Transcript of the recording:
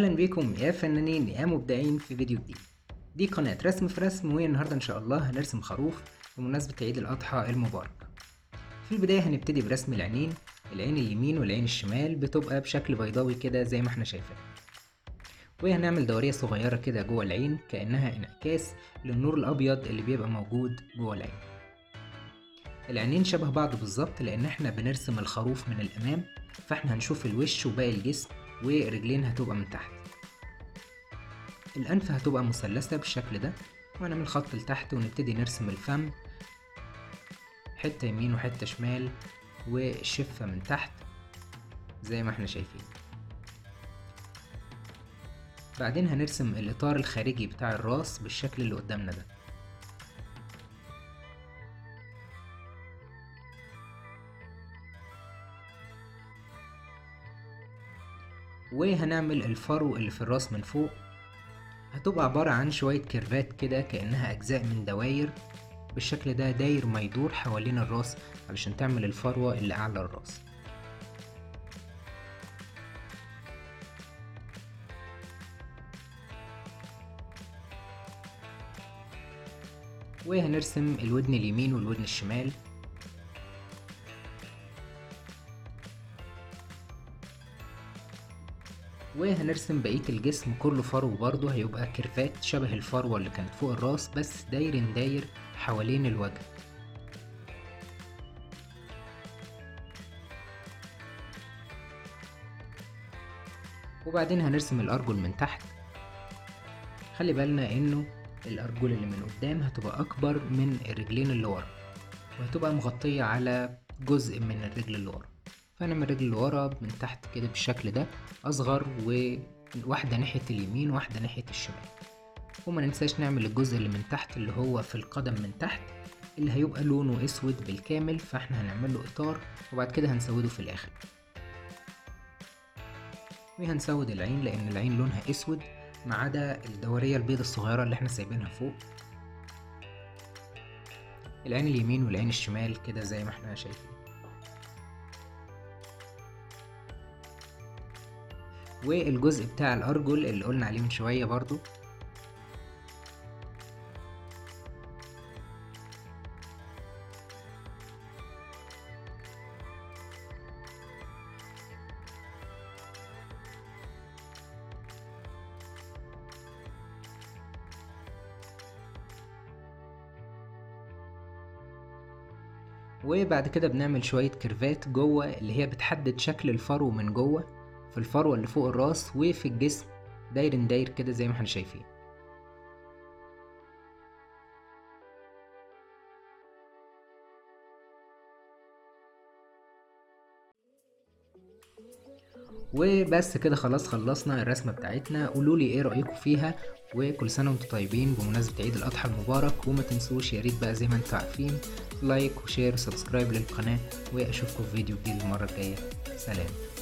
اهلا بيكم يا فنانين يا مبدعين في فيديو جديد دي قناة رسم في رسم والنهاردة ان شاء الله هنرسم خروف بمناسبة عيد الاضحى المبارك في البداية هنبتدي برسم العينين العين اليمين والعين الشمال بتبقى بشكل بيضاوي كده زي ما احنا شايفين وهنعمل دورية صغيرة كده جوه العين كأنها انعكاس للنور الأبيض اللي بيبقى موجود جوه العين العينين شبه بعض بالظبط لأن احنا بنرسم الخروف من الأمام فاحنا هنشوف الوش وباقي الجسم ورجلين هتبقى من تحت الأنف هتبقى مثلثة بالشكل ده وهنعمل خط لتحت ونبتدي نرسم الفم حتة يمين وحتة شمال والشفة من تحت زي ما احنا شايفين بعدين هنرسم الإطار الخارجي بتاع الراس بالشكل اللي قدامنا ده وهنعمل الفرو اللي في الراس من فوق هتبقى عبارة عن شوية كيرفات كده كأنها أجزاء من دواير بالشكل ده داير ما يدور حوالين الراس علشان تعمل الفروة اللي أعلى الراس وهنرسم الودن اليمين والودن الشمال وهنرسم بقية الجسم كله فرو برضه هيبقى كيرفات شبه الفروة اللي كانت فوق الراس بس داير داير حوالين الوجه وبعدين هنرسم الأرجل من تحت خلي بالنا انه الأرجل اللي من قدام هتبقى أكبر من الرجلين اللي ورا وهتبقى مغطية على جزء من الرجل اللي ورا فنعمل الرجل اللي ورا من تحت كده بالشكل ده أصغر وواحدة ناحية اليمين وواحدة ناحية الشمال وما ننساش نعمل الجزء اللي من تحت اللي هو في القدم من تحت اللي هيبقى لونه اسود بالكامل فاحنا هنعمل له اطار وبعد كده هنسوده في الاخر وهنسود العين لان العين لونها اسود ما عدا الدورية البيضة الصغيرة اللي احنا سايبينها فوق العين اليمين والعين الشمال كده زي ما احنا شايفين والجزء بتاع الأرجل اللي قلنا عليه من شوية برضو وبعد كده بنعمل شوية كيرفات جوه اللي هي بتحدد شكل الفرو من جوه في الفروة اللي فوق الراس وفي الجسم داير داير كده زي ما احنا شايفين وبس كده خلاص خلصنا الرسمة بتاعتنا قولولي ايه رأيكم فيها وكل سنة وانتم طيبين بمناسبة عيد الأضحى المبارك وما تنسوش يا ريت بقى زي ما انتم عارفين لايك وشير وسبسكرايب للقناة واشوفكم في فيديو جديد المرة الجاية سلام